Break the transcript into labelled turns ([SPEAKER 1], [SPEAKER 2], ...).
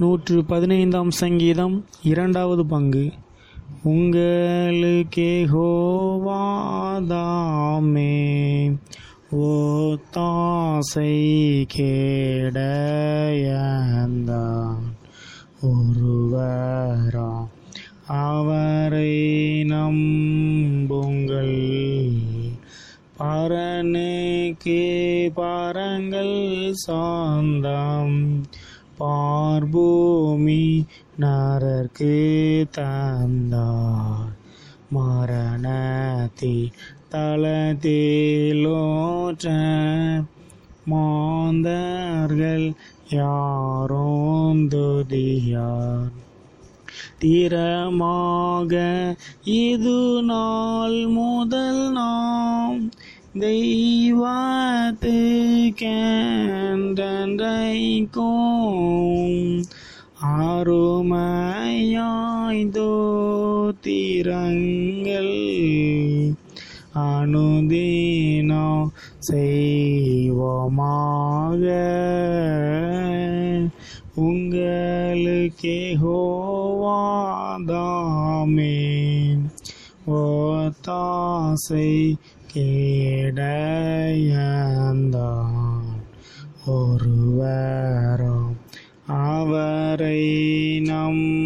[SPEAKER 1] நூற்று பதினைந்தாம் சங்கீதம் இரண்டாவது பங்கு உங்களுக்கே ஹோவாதாமே ஓ தாசை கேடையந்தான் ஒருவரா அவரை நம்புங்கள் பரனுக்கு பாரங்கள் சாந்தம் பார்பூமி நரர்க்கு தந்தார் மரணத்தி தளத்திலோற்ற மாந்தர்கள் யாரோந்துதியார் தீரமாக இது நாள் முதல் நாம் தெய்வத்துக்கென்றைக்கும் அருமையாய் தோத்திரங்கள் அனுதீனோ செய்வோமாக உங்களுக்கே ஹோவாதாமே ஒத்தாசை கேடையந்தான் ஒருவரும் அவரை நம்புங்கள்